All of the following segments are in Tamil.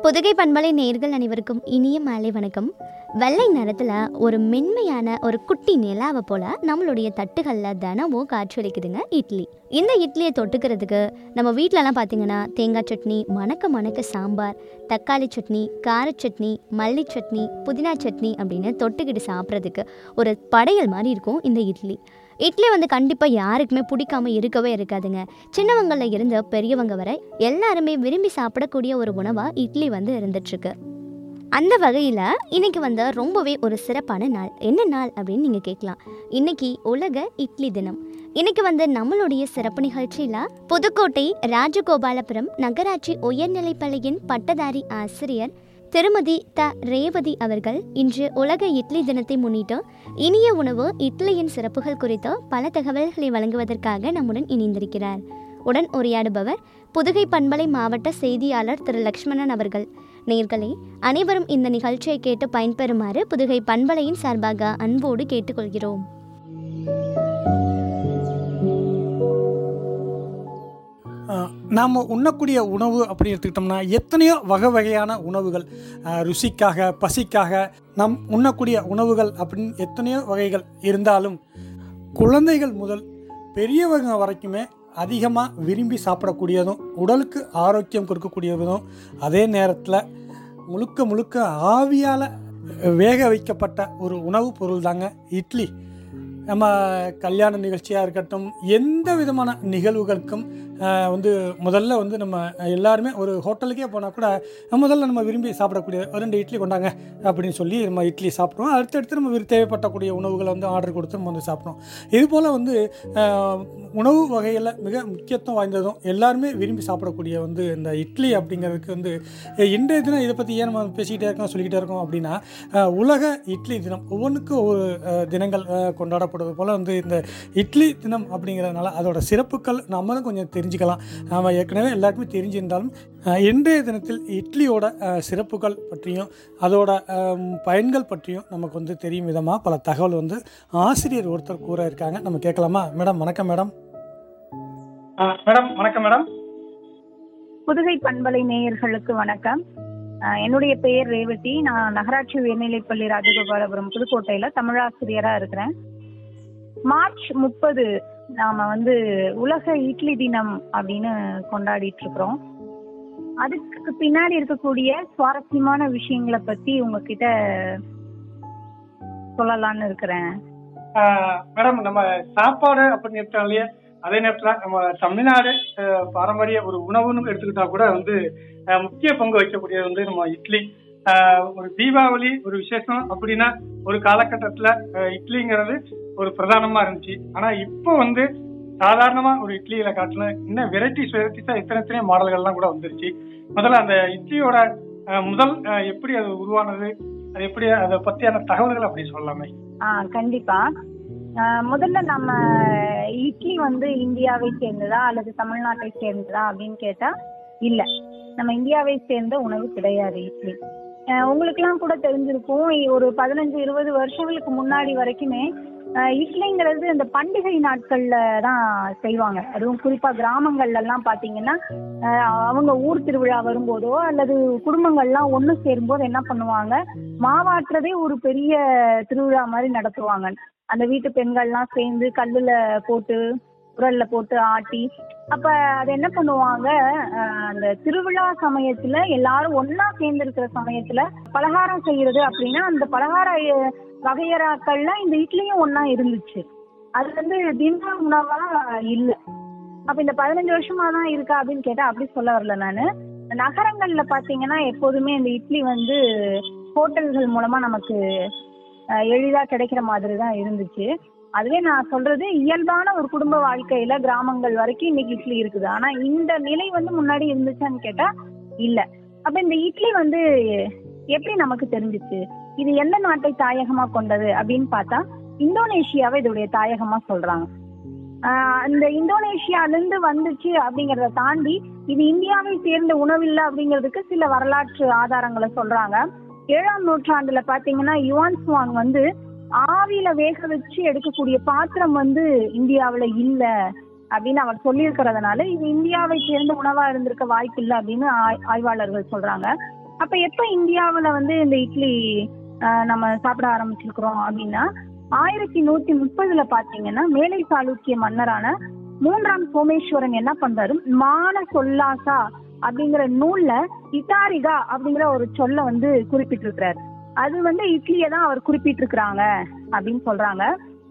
புதுகை பண்பலை நேர்கள் அனைவருக்கும் இனிய மாலை வணக்கம் வெள்ளை நிறத்தில் ஒரு மென்மையான ஒரு குட்டி நிலாவை போல நம்மளுடைய தட்டுகளில் தினமும் காட்சியளிக்குதுங்க இட்லி இந்த இட்லியை தொட்டுக்கிறதுக்கு நம்ம வீட்டிலலாம் பார்த்தீங்கன்னா தேங்காய் சட்னி மணக்க மணக்க சாம்பார் தக்காளி சட்னி கார சட்னி மல்லி சட்னி புதினா சட்னி அப்படின்னு தொட்டுக்கிட்டு சாப்பிட்றதுக்கு ஒரு படையல் மாதிரி இருக்கும் இந்த இட்லி இட்லி வந்து கண்டிப்பாக யாருக்குமே பிடிக்காம இருக்கவே இருக்காதுங்க சின்னவங்களில் இருந்து பெரியவங்க வரை எல்லாருமே விரும்பி சாப்பிடக்கூடிய ஒரு உணவாக இட்லி வந்து இருந்துட்டுருக்கு அந்த வகையில் இன்னைக்கு வந்து ரொம்பவே ஒரு சிறப்பான நாள் என்ன நாள் அப்படின்னு நீங்கள் கேட்கலாம் இன்னைக்கு உலக இட்லி தினம் இன்னைக்கு வந்து நம்மளுடைய சிறப்பு நிகழ்ச்சியில் புதுக்கோட்டை ராஜகோபாலபுரம் நகராட்சி உயர்நிலைப்பள்ளியின் பட்டதாரி ஆசிரியர் திருமதி த ரேவதி அவர்கள் இன்று உலக இட்லி தினத்தை முன்னிட்டு இனிய உணவு இட்லியின் சிறப்புகள் குறித்து பல தகவல்களை வழங்குவதற்காக நம்முடன் இணைந்திருக்கிறார் உடன் உரையாடுபவர் புதுகை பண்பலை மாவட்ட செய்தியாளர் திரு லக்ஷ்மணன் அவர்கள் நேர்களே அனைவரும் இந்த நிகழ்ச்சியை கேட்டு பயன்பெறுமாறு புதுகை பண்பலையின் சார்பாக அன்போடு கேட்டுக்கொள்கிறோம் நாம் உண்ணக்கூடிய உணவு அப்படி எடுத்துக்கிட்டோம்னா எத்தனையோ வகை வகையான உணவுகள் அஹ், ருசிக்காக பசிக்காக நாம் உண்ணக்கூடிய உணவுகள் அப்படின்னு எத்தனையோ வகைகள் இருந்தாலும் குழந்தைகள் முதல் பெரியவங்க வரைக்குமே அதிகமாக விரும்பி சாப்பிடக்கூடியதும் உடலுக்கு ஆரோக்கியம் கொடுக்கக்கூடியதும் அதே நேரத்தில் முழுக்க முழுக்க ஆவியால் வேக வைக்கப்பட்ட ஒரு உணவுப் பொருள் தாங்க இட்லி நம்ம கல்யாண நிகழ்ச்சியாக இருக்கட்டும் எந்த விதமான நிகழ்வுகளுக்கும் ஆஹ், வந்து முதல்ல வந்து நம்ம எல்லாருமே ஒரு ஹோட்டலுக்கே போனால் கூட முதல்ல நம்ம விரும்பி சாப்பிடக்கூடிய ஒரு ரெண்டு இட்லி கொண்டாங்க அப்படின்னு சொல்லி நம்ம இட்லி சாப்பிடுவோம் அடுத்தடுத்து நம்ம விரு- தேவைப்படக்கூடிய உணவுகளை வந்து ஆர்டர் கொடுத்து நம்ம வந்து சாப்பிடுவோம் இது போல் வந்து ஆஹ், உணவு வகையில் மிக முக்கியத்துவம் வாய்ந்ததும் எல்லாருமே விரும்பி சாப்பிடக்கூடிய வந்து இந்த இட்லி அப்படிங்கிறதுக்கு வந்து அஹ், இன்றைய தினம் இதை பற்றி ஏன் நம்ம பேசிக்கிட்டே இருக்கோம் சொல்லிக்கிட்டே இருக்கோம் அப்படின்னா அஹ், உலக இட்லி தினம் ஒவ்வொன்றுக்கும் ஒரு அஹ், தினங்கள் அஹ், கொண்டாடப்படுவது போல் வந்து இந்த இட்லி தினம் அப்படிங்கிறதுனால அதோட சிறப்புகள் நம்மளும் கொஞ்சம் தெரிஞ்சுக்கலாம் நாம் ஏற்கனவே எல்லாருக்குமே தெரிஞ்சிருந்தாலும் அஹ், இன்றைய தினத்தில் இட்லியோட அஹ், சிறப்புகள் பற்றியும் அதோட அஹ், பயன்கள் பற்றியும் நமக்கு வந்து தெரியும் விதமாக பல தகவல் வந்து ஆசிரியர் ஒருத்தர் கூற இருக்காங்க நம்ம கேட்கலாமா மேடம் வணக்கம் மேடம் மேடம் வணக்கம் மேடம் புதுகை பண்பலை நேயர்களுக்கு வணக்கம் அஹ் என்னுடைய பெயர் ரேவதி நான் நகராட்சி உயர்நிலைப்பள்ளி ராஜகோபாலபுரம் புதுக்கோட்டையில தமிழாசிரியரா இருக்கிறேன் மார்ச் முப்பது நாம வந்து உலக இட்லி தினம் அப்படின்னு கொண்டாடிட்டு இருக்கிறோம் அதுக்கு பின்னாடி இருக்கக்கூடிய சுவாரஸ்யமான விஷயங்களை பத்தி உங்ககிட்ட சொல்லலாம்னு இருக்கிறேன் மேடம் நம்ம சாப்பாடு அப்படின்னு எடுத்தாலே அதே நேரத்தில் நம்ம தமிழ்நாடு அஹ், பாரம்பரிய ஒரு உணவுன்னு எடுத்துக்கிட்டா கூட வந்து அஹ், முக்கிய பங்கு வகிக்கக்கூடியது வந்து நம்ம இட்லி அஹ், ஒரு தீபாவளி ஒரு விசேஷம் அப்படின்னா ஒரு காலகட்டத்தில் இட்லிங்கிறது ஒரு பிரதானமா இருந்துச்சு ஆனா இப்போ வந்து சாதாரணமா ஒரு இட்லியில காட்டின இன்னும் வெரைட்டிஸ் வெரைட்டிஸா இத்தனை இத்தனை மாடல்கள்லாம் கூட வந்துருச்சு முதல்ல அந்த இட்லியோட அஹ், முதல் அஹ், எப்படி அது உருவானது அது எப்படி அதை பத்தியான தகவல்கள் அப்படி சொல்லலாமே ஆ கண்டிப்பா ஆஹ் முதல்ல நம்ம இட்லி வந்து இந்தியாவை சேர்ந்ததா அல்லது தமிழ்நாட்டை சேர்ந்ததா அப்படின்னு கேட்டா இல்ல நம்ம இந்தியாவை சேர்ந்த உணவு கிடையாது இட்லி ஆஹ் உங்களுக்கெல்லாம் கூட தெரிஞ்சிருக்கும் ஒரு பதினஞ்சு இருபது வருஷங்களுக்கு முன்னாடி வரைக்குமே ஆஹ் இட்லிங்கிறது இந்த பண்டிகை நாட்கள்ல தான் செய்வாங்க அதுவும் குறிப்பா கிராமங்கள்ல எல்லாம் பாத்தீங்கன்னா ஆஹ் அவங்க ஊர் திருவிழா வரும்போதோ அல்லது குடும்பங்கள்லாம் ஒண்ணு சேரும்போது என்ன பண்ணுவாங்க மாவாட்டுறதே ஒரு பெரிய திருவிழா மாதிரி நடத்துவாங்க அந்த வீட்டு பெண்கள்லாம் சேர்ந்து கல்லுல போட்டு உரல்ல போட்டு ஆட்டி அப்ப அது என்ன பண்ணுவாங்க அஹ் அந்த திருவிழா சமயத்துல எல்லாரும் ஒண்ணா சேர்ந்து இருக்கிற சமயத்துல பலகாரம் செய்யறது அப்படின்னா அந்த பலகார அஹ், வகையறாக்கள்ல இந்த இட்லியும் ஒண்ணா இருந்துச்சு அது வந்து தின உணவா இல்ல அப்ப இந்த பதினஞ்சு வருஷமா தான் இருக்கா அப்படின்னு கேட்டா அப்படி சொல்ல வரல நானு நகரங்கள்ல பாத்தீங்கன்னா எப்போதுமே இந்த இட்லி வந்து ஹோட்டல்கள் மூலமா நமக்கு அஹ், எளிதா கிடைக்கிற மாதிரி தான் இருந்துச்சு அதுவே நான் சொல்றது இயல்பான ஒரு குடும்ப வாழ்க்கையில கிராமங்கள் வரைக்கும் இன்னைக்கு இட்லி இருக்குது ஆனா இந்த நிலை வந்து முன்னாடி இருந்துச்சான்னு கேட்டா இல்ல அப்ப இந்த இட்லி வந்து எப்படி நமக்கு தெரிஞ்சுச்சு இது எந்த நாட்டை தாயகமா கொண்டது அப்படின்னு பார்த்தா இந்தோனேஷியாவை இதோடைய தாயகமா சொல்றாங்க ஆஹ் இந்த இந்தோனேஷியால இருந்து வந்துச்சு அப்படிங்கறத தாண்டி இது இந்தியாவை சேர்ந்த உணவில்லை அப்படிங்கிறதுக்கு சில வரலாற்று ஆதாரங்களை சொல்றாங்க ஏழாம் நூற்றாண்டுல பாத்தீங்கன்னா யுவான் சுவாங் வந்து ஆவியில வேக வச்சு எடுக்கக்கூடிய பாத்திரம் வந்து இந்தியாவுல இல்ல அப்படின்னு அவர் சொல்லியிருக்கிறதுனால இது இந்தியாவை சேர்ந்த உணவா இருந்திருக்க வாய்ப்பு இல்லை அப்படின்னு ஆய்- ஆய்வாளர்கள் சொல்றாங்க அப்ப எப்ப இந்தியாவுல வந்து இந்த இட்லி ஆஹ், நம்ம சாப்பிட ஆரம்பிச்சிருக்கிறோம் அப்படின்னா ஆயிரத்தி நூத்தி முப்பதுல பாத்தீங்கன்னா மேலை சாளுக்கிய மன்னரான மூன்றாம் சோமேஸ்வரன் என்ன பண்றாரு மான சொல்லாசா அப்படிங்கிற நூல்ல இட்டாரிகா அப்படிங்கிற ஒரு சொல்ல வந்து குறிப்பிட்டிருக்கிறாரு அது வந்து இட்லியை தான் அவர் குறிப்பிட்டிருக்கிறாங்க அப்படின்னு சொல்றாங்க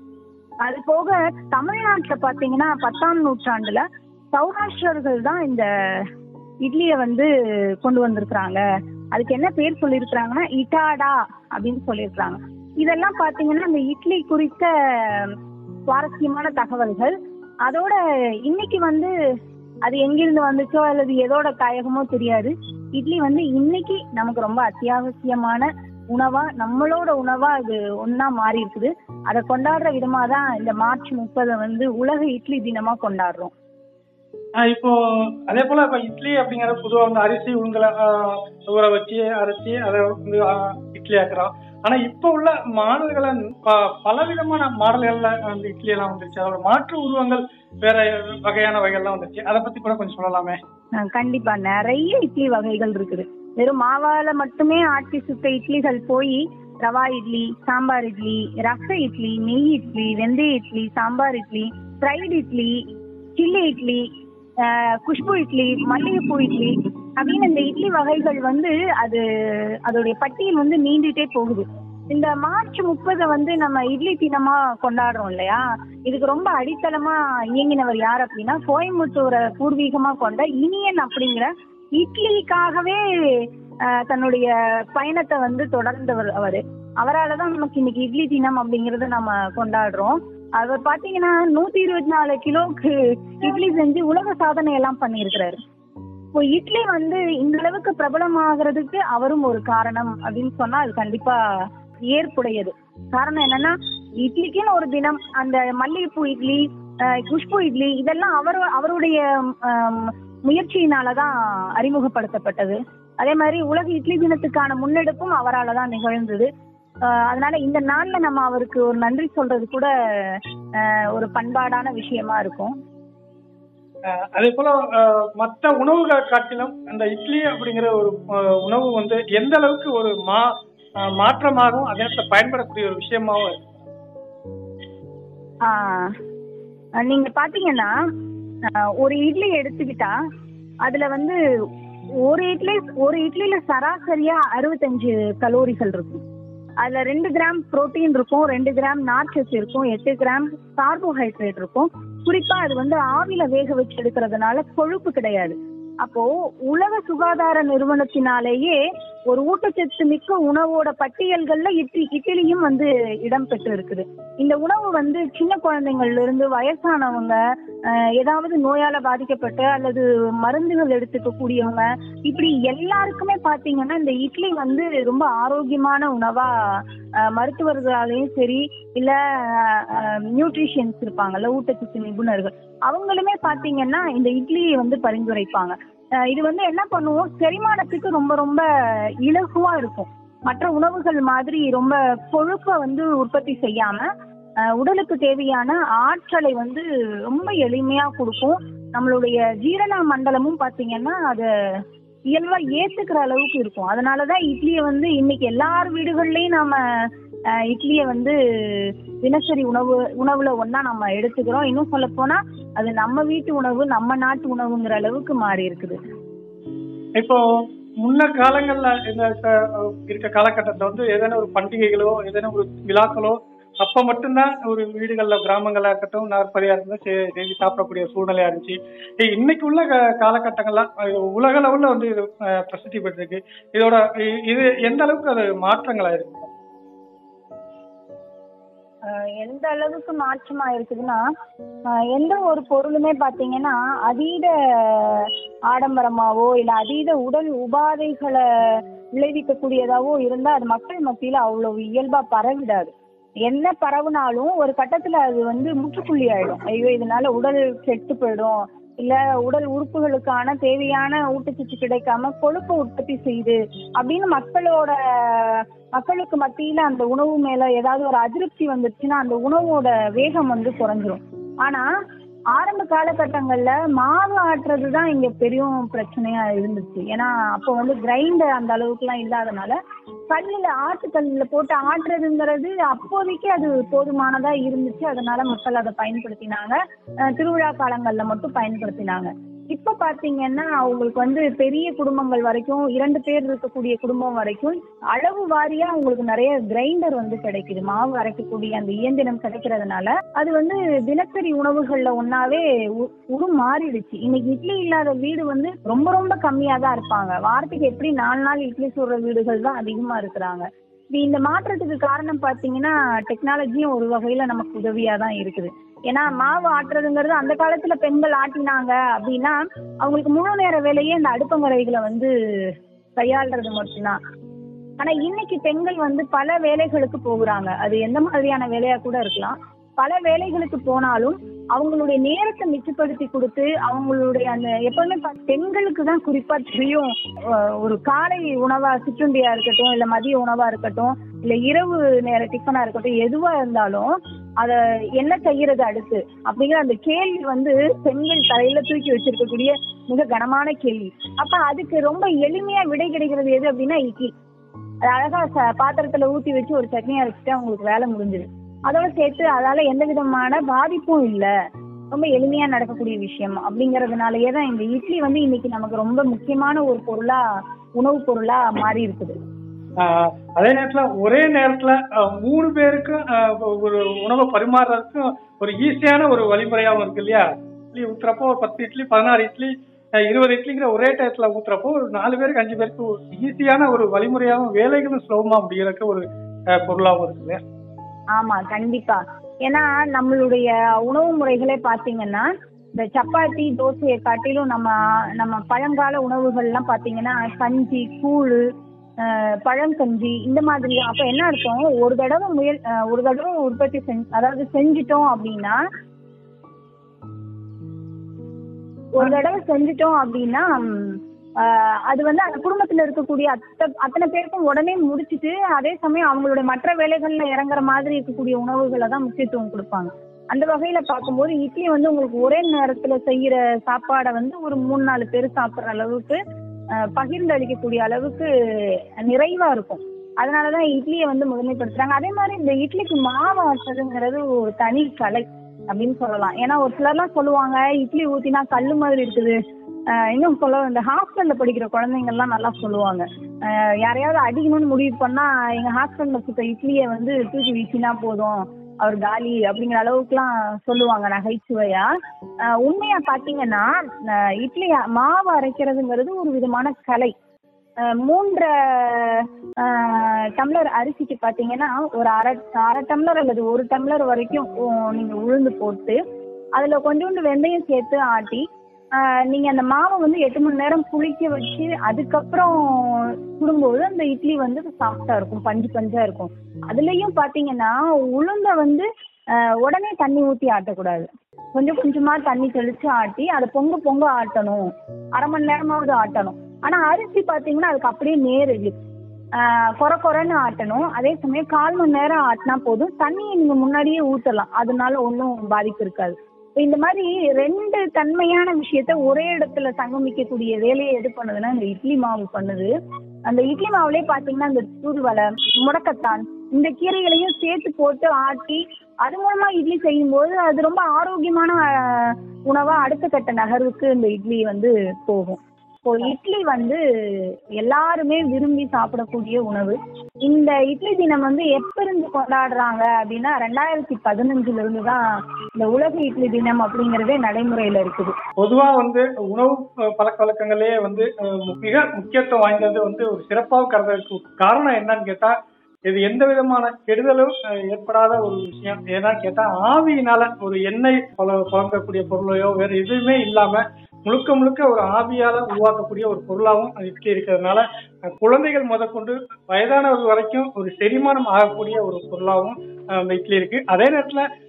அது போக தமிழ்நாட்டுல பாத்தீங்கன்னா பத்தாம் நூற்றாண்டுல சௌராஷ்டிரர்கள் தான் இந்த இட்லியை வந்து கொண்டு வந்திருக்கிறாங்க அதுக்கு என்ன பேர் சொல்லியிருக்கிறாங்கன்னா இட்டாடா அப்படின்னு சொல்லியிருக்கிறாங்க இதெல்லாம் பாத்தீங்கன்னா இந்த இட்லி குறித்த சுவாரஸ்யமான தகவல்கள் அதோட இன்னைக்கு வந்து அது எங்கிருந்து வந்துச்சோ அல்லது எதோட தாயகமோ தெரியாது இட்லி வந்து இன்னைக்கு நமக்கு ரொம்ப அத்தியாவசியமான உணவா நம்மளோட உணவா அது ஒண்ணா மாறி இருக்குது அதை கொண்டாடுற விதமா தான் இந்த மார்ச் முப்பதை வந்து உலக இட்லி தினமா கொண்டாடுறோம் ஆஹ் இப்போ அதே போல இப்ப இட்லி அப்படிங்கிற பொதுவா வந்து அரிசி உங்களை ஊற வச்சு அரைச்சி அதை வந்து ஆஹ், இட்லி ஆக்குறோம் ஆனா இப்ப உள்ள மாடல்களை ப- பலவிதமான மாடல்கள்ல வந்து இட்லி எல்லாம் வந்துருச்சு அதோட மாற்று உருவங்கள் வேற வகையான வகைகள்லாம் வந்துருச்சு அதை பத்தி கூட கொஞ்சம் சொல்லலாமே அஹ் கண்டிப்பா நிறைய இட்லி வகைகள் இருக்குது வெறும் மாவால மட்டுமே ஆட்டி சுட்ட இட்லிகள் போய் ரவா இட்லி சாம்பார் இட்லி ரச இட்லி நெய் இட்லி வெந்தய இட்லி சாம்பார் இட்லி ஃப்ரைட் இட்லி சில்லி இட்லி அஹ் குஷ்பு இட்லி மல்லிகைப்பூ இட்லி அப்படின்னு இந்த இட்லி வகைகள் வந்து அது அதோடைய பட்டியல் வந்து நீண்டுட்டே போகுது இந்த மார்ச் முப்பதை வந்து நம்ம இட்லி தினமா கொண்டாடுறோம் இல்லையா இதுக்கு ரொம்ப அடித்தளமா இயங்கினவர் யார் அப்படின்னா கோயம்புத்தூரை பூர்வீகமா கொண்ட இனியன் அப்படிங்கிற இட்லிக்காகவே அஹ், தன்னுடைய பயணத்தை வந்து தொடர்ந்தவர் அவரு அவரால தான் நமக்கு இன்னைக்கு இட்லி தினம் அப்படிங்கறத நம்ம கொண்டாடுறோம் அவர் பாத்தீங்கன்னா நூத்தி இருபத்தி நாலு கிலோக்கு இட்லி செஞ்சு உலக சாதனை எல்லாம் பண்ணியிருக்கிறாரு இப்போ இட்லி வந்து இந்த அளவுக்கு பிரபலமாகிறதுக்கு அவரும் ஒரு காரணம் அப்படின்னு சொன்னா அது கண்டிப்பா ஏற்புடையது காரணம் என்னன்னா இட்லிக்குன்னு ஒரு தினம் அந்த மல்லிகைப்பூ இட்லி அஹ், குஷ்பு இட்லி இதெல்லாம் அவர் அவருடைய ஆம், முயற்சியினாலதான் அறிமுகப்படுத்தப்பட்டது அதே மாதிரி உலக இட்லி தினத்துக்கான முன்னெடுப்பும் அவரால தான் நிகழ்ந்தது அஹ், அதனால இந்த நாள்ல நம்ம அவருக்கு ஒரு நன்றி சொல்றது கூட அஹ், ஒரு பண்பாடான விஷயமா இருக்கும் ஆஹ் அதே போல ஆஹ் மத்த உணவுகளை காட்டிலும் அந்த இட்லி அப்படிங்கிற ஒரு ஆஹ் உணவு வந்து எந்த அளவுக்கு ஒரு மா ஆஹ் மாற்றமாகவும் அதே நேரத்துல பயன்படக்கூடிய ஒரு விஷயமாவும் இருக்கு ஆஹ் நீங்க பாத்தீங்கன்னா ஆஹ் ஒரு இட்லி எடுத்துக்கிட்டா அதுல வந்து ஒரு இட்லி ஒரு இட்லில சராசரியா அறுபத்தஞ்சு கலோரிகள் இருக்கும் அதுல ரெண்டு கிராம் புரோட்டீன் இருக்கும் ரெண்டு கிராம் நார்ச்சத்து இருக்கும் எட்டு கிராம் கார்போஹைட்ரேட் இருக்கும் குறிப்பா அது வந்து ஆவில வேக வச்சு எடுக்கிறதுனால கொழுப்பு கிடையாது அப்போ உலக சுகாதார நிறுவனத்தினாலேயே ஒரு ஊட்டச்சத்து மிக்க உணவோட பட்டியல்கள்ல இட்லி இட்லியும் வந்து இடம் பெற்று இருக்குது இந்த உணவு வந்து சின்ன குழந்தைங்கள்ல இருந்து வயசானவங்க அஹ், ஏதாவது நோயால பாதிக்கப்பட்ட அல்லது மருந்துகள் எடுத்துக்க கூடியவங்க இப்படி எல்லாருக்குமே பாத்தீங்கன்னா இந்த இட்லி வந்து ரொம்ப ஆரோக்கியமான உணவா அஹ், மருத்துவர்களாலையும் சரி இல்ல நியூட்ரிஷியன்ஸ் இருப்பாங்கல்ல ஊட்டச்சத்து நிபுணர்கள் அவங்களுமே பாத்தீங்கன்னா இந்த இட்லியை வந்து பரிந்துரைப்பாங்க அஹ், இது வந்து என்ன பண்ணுவோம் செரிமானத்துக்கு ரொம்ப ரொம்ப இலகுவா இருக்கும் மற்ற உணவுகள் மாதிரி ரொம்ப கொழுப்பை வந்து உற்பத்தி செய்யாம அஹ், உடலுக்கு தேவையான ஆற்றலை வந்து ரொம்ப எளிமையா கொடுக்கும் நம்மளுடைய ஜீரண மண்டலமும் பாத்தீங்கன்னா அதை இயல்பா ஏத்துக்கிற அளவுக்கு இருக்கும் அதனாலதான் இட்லியை வந்து இன்னைக்கு எல்லார் வீடுகள்லயும் நாம அஹ், இட்லியை வந்து தினசரி உணவு உணவுல ஒண்ணா நம்ம எடுத்துக்கிறோம் இன்னும் சொல்ல போனா அது நம்ம வீட்டு உணவு நம்ம நாட்டு உணவுங்கிற அளவுக்கு மாறி இருக்குது இப்போ முன்ன காலங்கள்ல இந்த க- இருக்க காலகட்டத்துல வந்து ஏதேனும் ஒரு பண்டிகைகளோ ஏதேனும் ஒரு விழாக்களோ அப்ப மட்டும்தான் ஒரு வீடுகள்ல கிராமங்களா இருக்கட்டும் நாற்பதியா இருந்தா செ- செஞ்சு சாப்பிடக்கூடிய சூழ்நிலையா இருந்துச்சு இ- இன்னைக்கு உள்ள க- காலகட்டங்கள்லாம் இது உலக லெவல்ல வந்து இது அஹ், பிரசித்தி பெற்றிருக்கு இதோட இ- இது எந்த அளவுக்கு அது மாற்றங்களா இருக்கு அஹ் எந்த அளவுக்கு மாற்றமா இருக்குதுன்னா அஹ் எந்த ஒரு பொருளுமே பாத்தீங்கன்னா அதீத ஆடம்பரமாவோ இல்ல அதீத உடல் உபாதைகளை விளைவிக்கக்கூடியதாவோ இருந்தா அது மக்கள் மத்தியில அவ்வளவு இயல்பா பரவிடாது என்ன பரவுனாலும் ஒரு கட்டத்துல அது வந்து முற்றுப்புள்ளி ஆயிடும் ஐயோ இதனால உடல் கெட்டு போயிடும் இல்ல உடல் உறுப்புகளுக்கான தேவையான ஊட்டச்சத்து கிடைக்காம கொழுப்பு உற்பத்தி செய்யுது அப்படின்னு மக்களோட மக்களுக்கு மத்தியில அந்த உணவு மேல ஏதாவது ஒரு அதிருப்தி வந்துருச்சுன்னா அந்த உணவோட வேகம் வந்து குறைஞ்சிரும் ஆனா ஆரம்ப காலகட்டங்கள்ல மாவு ஆட்டுறது தான் இங்க பெரிய பிரச்சனையா இருந்துச்சு ஏன்னா அப்போ வந்து கிரைண்டர் அந்த அளவுக்கு எல்லாம் இல்லாதனால கல்லுல ஆட்டுக்கல்லுல போட்டு ஆட்டுறதுங்கிறது அப்போதைக்கு அது போதுமானதா இருந்துச்சு அதனால மக்கள் அதை பயன்படுத்தினாங்க அஹ் திருவிழா காலங்கள்ல மட்டும் பயன்படுத்தினாங்க இப்ப பாத்தீங்கன்னா அவங்களுக்கு வந்து பெரிய குடும்பங்கள் வரைக்கும் இரண்டு பேர் இருக்கக்கூடிய குடும்பம் வரைக்கும் அளவு வாரியா உங்களுக்கு நிறைய கிரைண்டர் வந்து கிடைக்குது மாவு அரைக்கக்கூடிய அந்த இயந்திரம் கிடைக்கிறதுனால அது வந்து தினசரி உணவுகள்ல ஒன்னாவே உ- உரு மாறிடுச்சு இன்னைக்கு இட்லி இல்லாத வீடு வந்து ரொம்ப ரொம்ப கம்மியா தான் இருப்பாங்க வாரத்துக்கு எப்படி நாலு நாள் இட்லி சுடுற வீடுகள் தான் அதிகமா இருக்கிறாங்க இது இந்த மாற்றத்துக்கு காரணம் பாத்தீங்கன்னா டெக்னாலஜியும் ஒரு வகையில நமக்கு உதவியா தான் இருக்குது ஏன்னா மாவு ஆட்டுறதுங்கிறது அந்த காலத்துல பெண்கள் ஆட்டினாங்க அப்படின்னா அவங்களுக்கு முழு நேர வேலையே இந்த அடுப்பங்கரைகளை வந்து கையாளுறது மட்டும்தான் ஆனா இன்னைக்கு பெண்கள் வந்து பல வேலைகளுக்கு போகுறாங்க அது எந்த மாதிரியான வேலையா கூட இருக்கலாம் பல வேலைகளுக்கு போனாலும் அவங்களுடைய நேரத்தை மிச்சப்படுத்தி கொடுத்து அவங்களுடைய அந்த எப்பவுமே பா- பெண்களுக்கு தான் குறிப்பா தெரியும் அஹ் ஒரு காலை உணவா சிற்றுண்டியா இருக்கட்டும் இல்ல மதிய உணவா இருக்கட்டும் இல்ல இரவு நேர டிஃபனா இருக்கட்டும் எதுவா இருந்தாலும் அத என்ன செய்யறது அடுத்து அப்படிங்கிற அந்த கேள்வி வந்து பெண்கள் தலையில தூக்கி வச்சிருக்கக்கூடிய மிக கனமான கேள்வி அப்ப அதுக்கு ரொம்ப எளிமையா விடை கிடைக்கிறது எது அப்படின்னா இட்லி அது அழகா ச- பாத்திரத்துல ஊத்தி வச்சு ஒரு சட்னி அரைச்சிட்டு உங்களுக்கு வேலை முடிஞ்சுது அதோட சேர்த்து அதால எந்த விதமான பாதிப்பும் இல்ல ரொம்ப எளிமையா நடக்கக்கூடிய விஷயம் அப்படிங்கறதுனாலயே தான் இந்த இட்லி வந்து இன்னைக்கு நமக்கு ரொம்ப முக்கியமான ஒரு பொருளா உணவுப் பொருளா மாறி இருக்குது ஆஹ் அதே நேரத்துல ஒரே நேரத்துல ஆஹ் மூணு பேருக்கு ஆஹ் ஒரு உணவை பரிமாறுறதுக்கும் ஒரு ஈஸியான ஒரு வழிமுறையாகவும் இருக்கு இல்லையா இட்லி ஊத்துறப்போ ஒரு பத்து இட்லி பதினாறு இட்லி ஆஹ் இருபது இட்லிங்கிற ஒரே டயத்துல ஊத்துறப்போ ஒரு நாலு பேருக்கு அஞ்சு பேருக்கு ஈஸியான ஒரு வழிமுறையாகவும் வேலைகளும் சுலபமா முடியறதுக்கு ஒரு ஆஹ் பொருளாகவும் இருக்கு இல்லையா ஆமா கண்டிப்பா ஏன்னா நம்மளுடைய உணவு முறைகளே பாத்தீங்கன்னா இந்த சப்பாத்தி தோசையை காட்டிலும் நம்ம நம்ம பழங்கால உணவுகள் எல்லாம் பாத்தீங்கன்னா கஞ்சி கூழ் அஹ், பழங்கஞ்சி இந்த மாதிரி அப்ப என்ன அர்த்தம் ஒரு தடவை முயல் அஹ், ஒரு தடவை உற்பத்தி செஞ்சு அதாவது செஞ்சிட்டோம் அப்படின்னா ஒரு தடவை செஞ்சுட்டோம் அப்படின்னா ம், ஆஹ் அது வந்து அந்த குடும்பத்துல இருக்கக்கூடிய அத்த அத்தனை பேருக்கும் உடனே முடிச்சிட்டு அதே சமயம் அவங்களுடைய மற்ற வேலைகள்ல இறங்குற மாதிரி இருக்கக்கூடிய உணவுகளை தான் முக்கியத்துவம் கொடுப்பாங்க அந்த வகையில பார்க்கும்போது இட்லி வந்து உங்களுக்கு ஒரே நேரத்துல செய்யற சாப்பாடை வந்து ஒரு மூணு நாலு பேர் சாப்பிடுற அளவுக்கு ஆஹ் பகிர்ந்து அளிக்கக்கூடிய அளவுக்கு நிறைவா இருக்கும் அதனாலதான் இட்லியை வந்து முதன்மைப்படுத்துறாங்க அதே மாதிரி இந்த இட்லிக்கு மாவு ஆட்டுறதுங்கிறது ஒரு தனி கலை அப்படின்னு சொல்லலாம் ஏன்னா ஒரு சிலர்லாம் சொல்லுவாங்க இட்லி ஊத்தினா கல்லு மாதிரி இருக்குது ஆஹ் இன்னும் சொல்ல இந்த ஹாஸ்டல்ல படிக்கிற குழந்தைங்க எல்லாம் நல்லா சொல்லுவாங்க ஆஹ் யாரையாவது அடிக்கணும்னு முடிவு பண்ணா எங்க ஹாஸ்டல்ல சுத்த இட்லியை வந்து தூக்கி வீசினா போதும் அவர் காலி அப்படிங்கிற அளவுக்குலாம் சொல்லுவாங்க நகைச்சுவையா ஆஹ் உண்மையா பாத்தீங்கன்னா ஆஹ் இட்லி மாவு அரைக்கிறதுங்கிறது ஒரு விதமான கலை ஆஹ் மூன்றரை ஆஹ் டம்ளர் அரிசிக்கு பாத்தீங்கன்னா ஒரு அரை அரை டம்ளர் அல்லது ஒரு டம்ளர் வரைக்கும் உ- நீங்க உளுந்து போட்டு அதுல கொஞ்சோண்டு வெந்தயம் சேர்த்து ஆட்டி ஆஹ் நீங்க அந்த மாவை வந்து எட்டு மணி நேரம் புளிக்க வச்சு அதுக்கப்புறம் சுடும்போது அந்த இட்லி வந்து சாஃப்டா இருக்கும் பஞ்சு பஞ்சா இருக்கும் அதுலயும் பாத்தீங்கன்னா உளுந்த வந்து ஆஹ் உடனே தண்ணி ஊத்தி ஆட்டக்கூடாது கொஞ்சம் கொஞ்சமா தண்ணி தெளிச்சு ஆட்டி அதை பொங்க பொங்க ஆட்டணும் அரை மணி நேரமாவது ஆட்டணும் ஆனா அரிசி பாத்தீங்கன்னா அதுக்கு அப்படியே நேர் எதிர் ஆஹ் கொர கொரன்னு ஆட்டணும் அதே சமயம் கால் மணி நேரம் ஆட்டினா போதும் தண்ணியை நீங்க முன்னாடியே ஊத்தலாம் அதனால ஒன்றும் பாதிப்பு இருக்காது இப்ப இந்த மாதிரி ரெண்டு தன்மையான விஷயத்த ஒரே இடத்துல சங்கமிக்கக்கூடிய வேலையை எது பண்ணுதுன்னா இந்த இட்லி மாவு பண்ணுது அந்த இட்லி மாவுலயே பாத்தீங்கன்னா இந்த தூதுவளை முடக்கத்தான் இந்த கீரைகளையும் சேர்த்து போட்டு ஆட்டி அது மூலமா இட்லி செய்யும்போது அது ரொம்ப ஆரோக்கியமான ஆஹ், உணவா அடுத்த கட்ட நகர்வுக்கு இந்த இட்லி வந்து போகும் இப்போ இட்லி வந்து எல்லாருமே விரும்பி சாப்பிடக்கூடிய உணவு இந்த இட்லி தினம் வந்து எப்ப இருந்து கொண்டாடுறாங்க அப்படின்னா ரெண்டாயிரத்தி பதினஞ்சுல இருந்து தான் இந்த உலக இட்லி தினம் அப்படிங்கறதே நடைமுறையில இருக்குது பொதுவா வந்து உணவு அஹ், பழக்க வழக்கங்களே வந்து அஹ், மிக முக்கியத்துவம் வாய்ந்தது வந்து ஒரு சிறப்பாக கருதுறதுக்கு காரணம் என்னன்னு கேட்டா இது எந்த விதமான கெடுதலும் அஹ், ஏற்படாத ஒரு விஷயம் ஏன்னா கேட்டா ஆவியினால ஒரு எண்ணெய் புல- புழங்கக்கூடிய பொருளையோ வேற எதுவுமே இல்லாம முழுக்க முழுக்க ஒரு ஆவியால உருவாக்கக்கூடிய ஒரு பொருளாகவும் அது இட்லி இருக்கிறதுனால அஹ், குழந்தைகள் முதற்கொண்டு வயதானவர்கள் வரைக்கும் ஒரு செரிமானம் ஆகக்கூடிய ஒரு பொருளாகவும் அஹ், அந்த இட்லி இருக்கு அதே நேரத்துல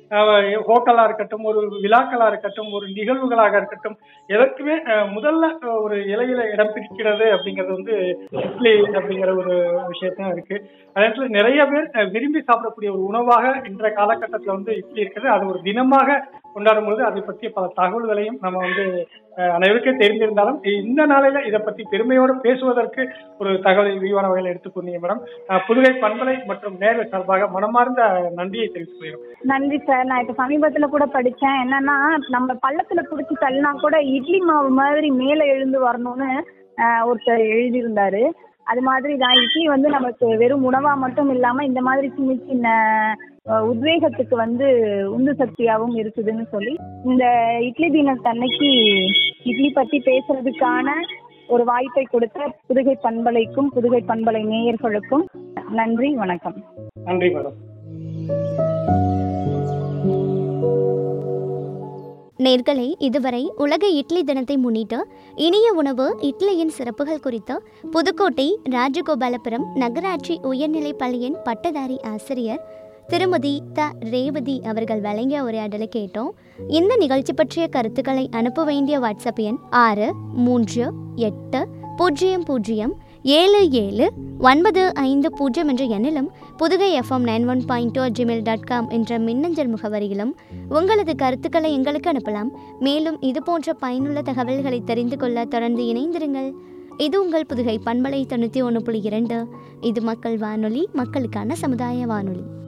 ஹோட்டலாக இருக்கட்டும் ஒரு விழாக்களாக இருக்கட்டும் ஒரு நிகழ்வுகளாக இருக்கட்டும் எதற்குமே அஹ், முதல்ல அஹ், ஒரு இலையில இடம் பிடிக்கிறது அப்படிங்கிறது வந்து இட்லி அப்படிங்கிற ஒரு விஷயத்தான் இருக்கு அதே நேரத்துல நிறைய பேர் அஹ், விரும்பி சாப்பிடக்கூடிய ஒரு உணவாக இன்றைய காலகட்டத்தில் வந்து இட்லி இருக்குது அது ஒரு தினமாக கொண்டாடும் பொழுது அதை பற்றிய பல தகவல்களையும் நம்ம வந்து அஹ், அனைவருக்கே தெரிந்திருந்தாலும் இந்த நாளையில இதை பற்றி பெருமையோடு பேசுவதற்கு ஒரு தகவலை விரிவான வகையில் எடுத்துக்கொண்டீங்க மேடம் அஹ், புதுகை பண்பலை மற்றும் நேர்கள் சார்பாக மனமார்ந்த நன்றியை தெரிவித்துக் கொள்கிறோம் நன்றி சார் நான் இப்ப சமீபத்துல கூட படிச்சேன் என்னன்னா நம்ம பள்ளத்துல புடிச்சு தள்ளினா கூட இட்லி மாவு மாதிரி மேல எழுந்து வரணும்னு ஆஹ், ஒருத்தர் எழுதியிருந்தாரு அது மாதிரி தான் இட்லி வந்து நமக்கு வெறும் உணவா மட்டும் இல்லாம இந்த மாதிரி சின்ன சின்ன ஆஹ், உத்வேகத்துக்கு வந்து உந்து சக்தியாகவும் இருக்குதுன்னு சொல்லி இந்த இட்லி தினத்தன்னைக்கு இட்லி பத்தி பேசுறதுக்கான ஒரு வாய்ப்பை கொடுத்த புதுகை பண்பலைக்கும் புதுகை பண்பலை நேயர்களுக்கும் நன்றி வணக்கம் நன்றி மேடம் நேர்களை இதுவரை உலக இட்லி தினத்தை முன்னிட்டு இனிய உணவு இட்லியின் சிறப்புகள் குறித்து புதுக்கோட்டை ராஜகோபாலபுரம் நகராட்சி உயர்நிலைப் பள்ளியின் பட்டதாரி ஆசிரியர் திருமதி த ரேவதி அவர்கள் வழங்கிய உரையாடலை கேட்டோம் இந்த நிகழ்ச்சி பற்றிய கருத்துக்களை அனுப்ப வேண்டிய வாட்ஸ்அப் எண் ஆறு மூன்று எட்டு பூஜ்ஜியம் பூஜ்ஜியம் ஏழு ஏழு ஒன்பது ஐந்து பூஜ்ஜியம் என்ற எண்ணிலும் Pudugai FM nine one point two Gmail dot com என்ற மின்னஞ்சல் முகவரியிலும் உங்களது கருத்துக்களை எங்களுக்கு அனுப்பலாம் மேலும் இது போன்ற பயனுள்ள தகவல்களை தெரிந்து கொள்ள தொடர்ந்து இணைந்திருங்கள் இது உங்கள் புதுகை பண்பலை தொண்ணூற்றி ஒன்று புள்ளி இரண்டு இது மக்கள் வானொலி மக்களுக்கான சமுதாய வானொலி